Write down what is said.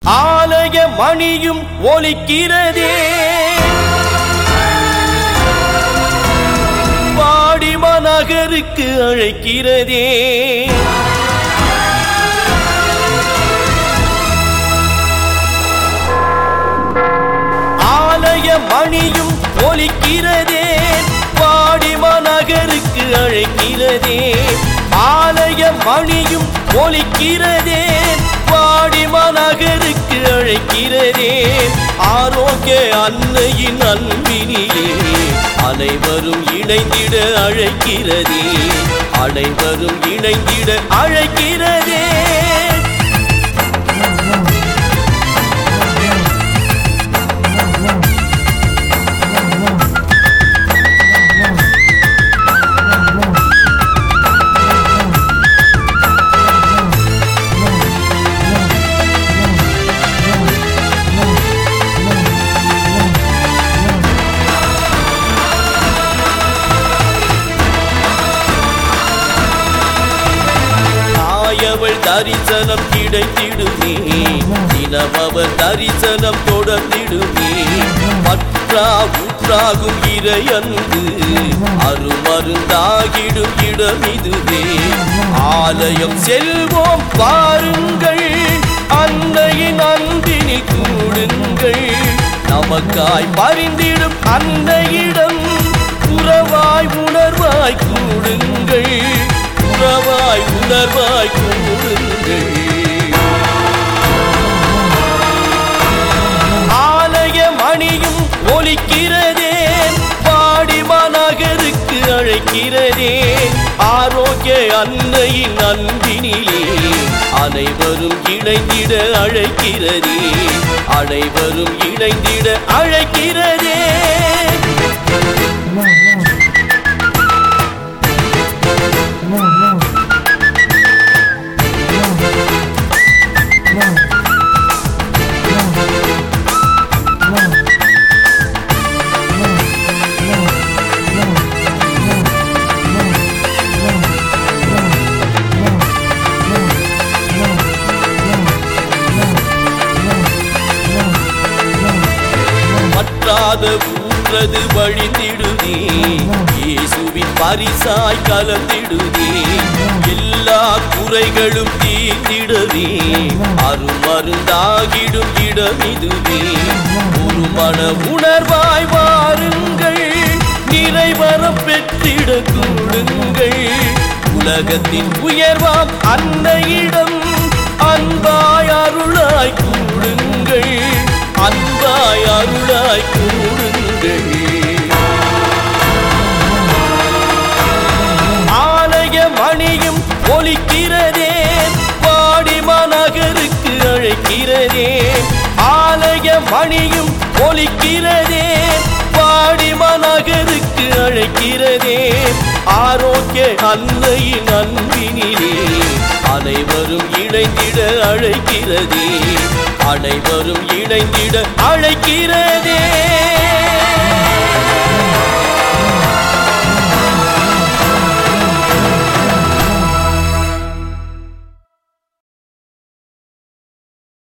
ஆலய மணியும் ஒலிக்கிறதே பாடிமா நகருக்கு அழைக்கிறதே ஆலய மணியும் ஒலிக்கிறதே பாடிமா நகருக்கு அழைக்கிறதே ஆலய மணியும் ஒலிக்கிறதே பாடிமா நகருக்கு அழைக்கிறதே ஆரோக்கிய அன்னையின் அன்பினிலே அனைவரும் இணைந்திட அழைக்கிறதே அனைவரும் இணைந்திட அழைக்கிறதே தாயவள் தரிசனம் கிடைத்திடுமே தினம் அவர் தரிசனம் தொடர்ந்திடுமே பற்றா உற்றாகும் இறையன்பு அருமருந்தாகிடும் இடம் இதுவே ஆலயம் செல்வோம் பாருங்கள் அன்னையின் அன்பினில் கூடுங்கள் நமக்காய் பரிந்திடும் அன்னையிடம் உறவாய் உணர்வாய் கூடுங்கள் உறவாய் உணர்வாய் கூடுங்கள் ஆலய மணியும் ஒலிக்கிறதே பாடிமா நகருக்கு அழைக்கிறதே ஆரோக்கிய அன்னையின் அன்பினிலே அனைவரும் இணைந்திட அழைக்கிறதே அனைவரும் இணைந்திட அழைக்கிறதே பற்றாத ஊற்றது வழிந்திடுதே இயேசுவின் பரிசாய் கலந்திடுதே எல்லா குறைகளும் தீர்த்திடவே அருமருந்தாகிடும் இடம் இதுவே ஒரு மன உணர்வாய் வாருங்கள் நிறைவரம் பெற்றிட கூடுங்கள் உலகத்தின் உயர்வாம் அன்னையிடம் அன்பாய் அருளாய் கூடுங்கள் அன்பாய் அருளாய் கூடுங்கள் ஆலய மணியும் ஒலிக்கிறதே பாடிமா நகருக்கு அழைக்கிறதே ஆலய மணியும் ஒலிக்கிறதே பாடிமா நகருக்கு அழைக்கிறதே ஆரோக்கிய அன்னையின் அன்பினிலே அனைவரும் இணைந்திட அழைக்கிறதே அனைவரும் இணைந்திட அழைக்கிறதே